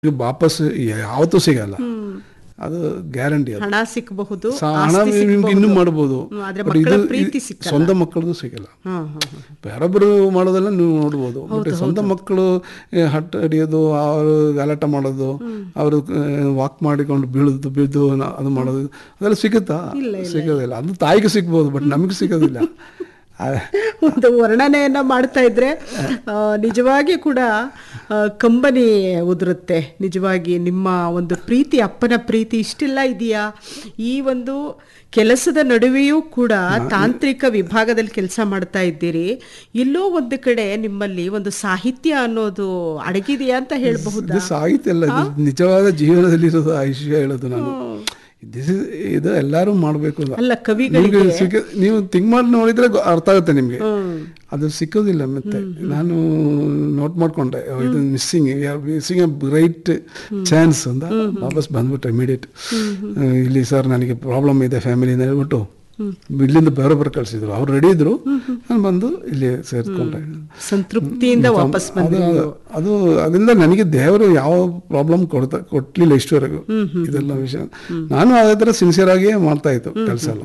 ಇದು ವಾಪಸ್ ಯಾವತ್ತೂ ಸಿಗಲ್ಲ ಅದು ಗ್ಯಾರಂಟಿ ಅದು ಹಣ ಸಿಕ್ಕಬಹುದು ಸ- ಹಣ ನಿಮ್ಗೆ ಇನ್ನೂ ಮಾಡ್ಬೋದು ಹ್ಮ್, ಆದ್ರೆ But ಮಕ್ಕಳ ಇದು ಪ್ರೀತಿ ಇದು ಸಿಕ್ಕಲ್ಲ. ಸ್ವಂತ ಮಕ್ಕಳದು ಸಿಗಲ್ಲ ಹ್ಮ್ ಹ್ಮ್ ಹ್ಮ್. ಬೇರೊಬ್ಬರು ಮಾಡೋದೆಲ್ಲ ನೀವು ನೋಡ್ಬೋದು ಬಟ್ ಸ್ವಂತ ಮಕ್ಕಳು ಏ, ಹಠ ಹಿಡಿಯೋದು ಅವರು ಗಲಾಟ ಮಾಡೋದು ಅವರು ವಾಕ್ ಮಾಡಿಕೊಂಡು ಬೀಳೋದು ಬಿದ್ದು ನ- ಅದು ಮಾಡೋದು ಅದೆಲ್ಲ ಸಿಗುತ್ತಾ ಸಿಗೋದಿಲ್ಲ ಅದು ತಾಯಿಗೆ ಸಿಗ್ಬೋದು ಬಟ್ ನಮಗೆ ಸಿಗೋದಿಲ್ಲ ಆ, ಒಂದು ವರ್ಣನೆಯನ್ನ ಮಾಡ್ತಾ ಇದ್ರೆ ಆ, ನಿಜವಾಗಿ ಕೂಡ ಆ, ಕಂಬನಿ ಉದುರುತ್ತೆ ನಿಜವಾಗಿ ನಿಮ್ಮ ಒಂದು ಪ್ರೀತಿ ಅಪ್ಪನ ಪ್ರೀತಿ ಇಷ್ಟೆಲ್ಲ ಇದೆಯಾ ಈ ಒಂದು ಕೆಲಸದ ನಡುವೆಯೂ ಕೂಡ ತಾಂತ್ರಿಕ ವಿಭಾಗದಲ್ಲಿ ಕೆಲಸ ಮಾಡ್ತಾ ಇದ್ದೀರಿ ಎಲ್ಲೋ ಒಂದು ಕಡೆ ನಿಮ್ಮಲ್ಲಿ ಒಂದು ಸಾಹಿತ್ಯ ಅನ್ನೋದು ಅಡಗಿದೆಯಾ ಅಂತ ಹೇಳಬಹುದಾ ಇದು ಸಾಹಿತ್ಯ ಅಲ್ಲ ಇದು ನಿಜವಾದ ಜೀವನದಲ್ಲಿರೋದು ಆ ವಿಷಯ ಹೇಳೋದು ನಾನು This is- ಇದು ಎಲ್ಲರೂ ಮಾಡಬೇಕು ಅಲ್ಲ ಕವಿಗಳಿಗೆ ನಿಮ್ಗೆ ಸಿಕ್ಕ ನೀವು ಥಿಂಕ್ ಮಾಡಿ ನೋಡಿದ್ರೆ ಗೊ- ಅರ್ಥ ಆಗುತ್ತೆ ನಿಮ್ಗೆ ಅದು ಸಿಕ್ಕೋದಿಲ್ಲ ಮತ್ತೆ ನಾನು ನೋಟ್ ಮಾಡ್ಕೊಂಡೆ ಓ, ಇದು missing missing a great chance ಅಂತ ವಾಪಸ್ ಬಂದ್ಬಿಟ್ಟೆ ಇಮಿಡಿಯೇಟ್ ಇಲ್ಲಿ ಸರ್ ನನಗೆ ಪ್ರಾಬ್ಲಮ್ ಇದೆ ಫ್ಯಾಮಿಲಿ ಅಂತ ಹೇಳ್ಬಿಟ್ಟು ಇಲ್ಲಿಂದ ಬೇರೊಬ್ಬರು ಕಳಿಸಿದ್ರು ಅವ್ರು ರೆಡಿ ಇದ್ರು ನಾನು ಬಂದು ಇಲ್ಲಿ ಸೇರ್ಕೊಂಡೆ ಸಂತೃಪ್ತಿಯಿಂದ ವಾಪಸ್ ಅದು ಬಂದ್ರಿ ಅದು ಅದರಿಂದ ನನಗೆ ದೇವರು ಯಾವ ಪ್ರಾಬ್ಲಮ್ ಕೊಡ್ತಾ ಕೊಟ್ಲಿಲ್ಲ ಇಷ್ಟವರೆಗೂ ಇದೆಲ್ಲ ವಿಷಯ ನಾನು ಅದೇ ತರ ಸಿನ್ಸಿಯರ್ ಆಗಿಯೇ ಮಾಡ್ತಾ ಇತ್ತು ಕೆಲಸ ಎಲ್ಲ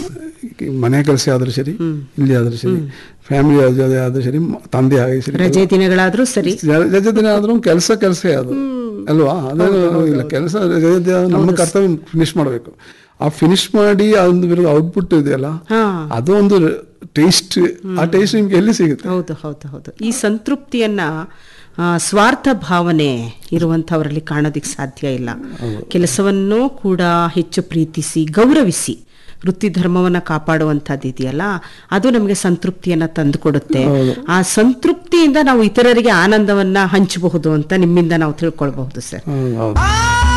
ಮನೆ ಕೆಲಸ ಆದ್ರೂ ಸರಿ ಇಲ್ಲಿ ಆದ್ರೂ ಸರಿ ಫ್ಯಾಮಿಲಿ ಆದ್ರೂ ಸರಿ ಮ- ತಂದೆ ಆಗಿ ಸರಿ ರಜೆ ದಿನಗಳಾದ್ರೂ ಸರಿ ರಜೆ ದಿನ ಆದ್ರೂ ಕೆಲಸ ಕೆಲಸ ಅದು ಅಲ್ವಾ ಅದೇನು ಇಲ್ಲ ಕೆಲಸ ರಜೆ ದಿನ ನಮ್ಮ ಕರ್ತವ್ಯ ಫಿನಿಶ್ ಮಾಡಬೇಕು ಆ ಫಿನಿಶ್ ಮಾಡಿ ಅದೊಂದು ವಿರುದ್ಧ ಔಟ್ಪುಟ್ ಇದೆಯಲ್ಲ ಹಾ ಅದು ಒಂದು ಟೇಸ್ಟ್ ಆ ಟೇಸ್ಟ್ ನಿಮ್ಗೆ ಎಲ್ಲಿ ಸಿಗುತ್ತೆ ಹೌದು ಹೌದು ಹೌದು ಈ ಸಂತೃಪ್ತಿಯನ್ನ ಆ, ಸ್ವಾರ್ಥ ಭಾವನೆ ಇರುವಂಥವರಲ್ಲಿ ಕಾಣೋದಿಕ್ ಸಾಧ್ಯ ಇಲ್ಲ ಕೆಲಸವನ್ನು ಕೂಡ ಹೆಚ್ಚು ಪ್ರೀತಿಸಿ ಗೌರವಿಸಿ ವೃತ್ತಿ ಧರ್ಮವನ್ನ ಕಾಪಾಡುವಂಥದ್ದು ಇದೆಯಲ್ಲ ಅದು ನಮಗೆ ಸಂತೃಪ್ತಿಯನ್ನ ತಂದುಕೊಡುತ್ತೆ ಆ ಸಂತೃಪ್ತಿಯಿಂದ ನಾವು ಇತರರಿಗೆ ಆನಂದವನ್ನ ಹಂಚಬಹುದು ಅಂತ ನಿಮ್ಮಿಂದ ನಾವು ತಿಳ್ಕೊಳ್ಬಹುದು ಸರ್ ಹೌದು, ಹೌದು